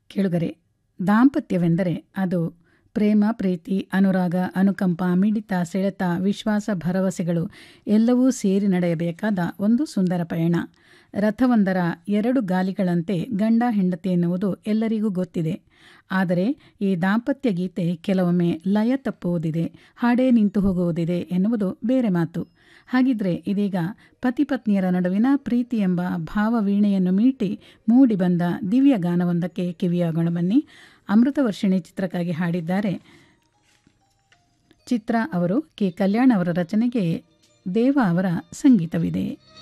ಕೇಳುಗರೆ ದಾಂಪತ್ಯವೆಂದರೆ ಅದು ಪ್ರೇಮ ಪ್ರೀತಿ ಅನುರಾಗ ಅನುಕಂಪ ಮಿಡಿತ ಸೆಳೆತ ವಿಶ್ವಾಸ ಭರವಸೆಗಳು ಎಲ್ಲವೂ ಸೇರಿ ನಡೆಯಬೇಕಾದ ಒಂದು ಸುಂದರ ಪಯಣ ರಥವೊಂದರ ಎರಡು ಗಾಲಿಗಳಂತೆ ಗಂಡ ಹೆಂಡತಿ ಎನ್ನುವುದು ಎಲ್ಲರಿಗೂ ಗೊತ್ತಿದೆ ಆದರೆ ಈ ದಾಂಪತ್ಯ ಗೀತೆ ಕೆಲವೊಮ್ಮೆ ಲಯ ತಪ್ಪುವುದಿದೆ ಹಾಡೇ ನಿಂತು ಹೋಗುವುದಿದೆ ಎನ್ನುವುದು ಬೇರೆ ಮಾತು ಹಾಗಿದ್ರೆ ಇದೀಗ ಪತಿ ಪತ್ನಿಯರ ನಡುವಿನ ಪ್ರೀತಿ ಎಂಬ ಭಾವವೀಣೆಯನ್ನು ಮೀಟಿ ಮೂಡಿ ಬಂದ ದಿವ್ಯ ಗಾನವೊಂದಕ್ಕೆ ಕಿವಿಯಾಗೋಣ ಬನ್ನಿ ಅಮೃತವರ್ಷಿಣಿ ಚಿತ್ರಕ್ಕಾಗಿ ಹಾಡಿದ್ದಾರೆ ಚಿತ್ರ ಅವರು ಕೆ ಕಲ್ಯಾಣ್ ಅವರ ರಚನೆಗೆ ದೇವ ಅವರ ಸಂಗೀತವಿದೆ